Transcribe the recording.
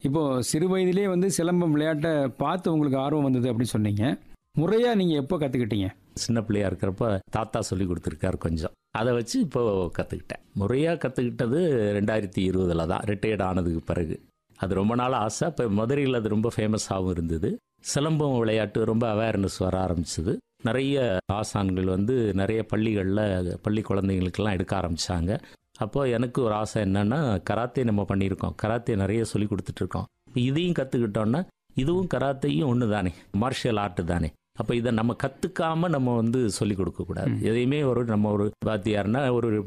இப்போ சிறு வயதிலே வந்து சிலம்பம் விளையாட்டை பார்த்து உங்களுக்கு ஆர்வம் வந்தது அப்படின்னு சொன்னீங்க முறையாக நீங்கள் எப்போ கற்றுக்கிட்டீங்க சின்ன பிள்ளையா இருக்கிறப்ப தாத்தா சொல்லி கொடுத்துருக்காரு கொஞ்சம் அதை வச்சு இப்போ கற்றுக்கிட்டேன் முறையாக கற்றுக்கிட்டது ரெண்டாயிரத்தி இருபதில் தான் ரிட்டையர்ட் ஆனதுக்கு பிறகு அது ரொம்ப நாள் ஆசை இப்போ மதுரையில் அது ரொம்ப ஃபேமஸாகவும் இருந்தது சிலம்பம் விளையாட்டு ரொம்ப அவேர்னஸ் வர ஆரம்பிச்சது நிறைய ஆசான்கள் வந்து நிறைய பள்ளிகளில் பள்ளி குழந்தைங்களுக்கெல்லாம் எடுக்க ஆரம்பித்தாங்க அப்போ எனக்கு ஒரு ஆசை என்னன்னா கராத்தே நம்ம பண்ணியிருக்கோம் கராத்தே நிறைய சொல்லி கொடுத்துட்ருக்கோம் இதையும் கற்றுக்கிட்டோன்னா இதுவும் கராத்தையும் ஒன்று தானே மார்ஷியல் ஆர்ட் தானே அப்போ இதை நம்ம கற்றுக்காம நம்ம வந்து சொல்லி கொடுக்கக்கூடாது எதையுமே ஒரு நம்ம ஒரு வாத்தியார்னா ஒரு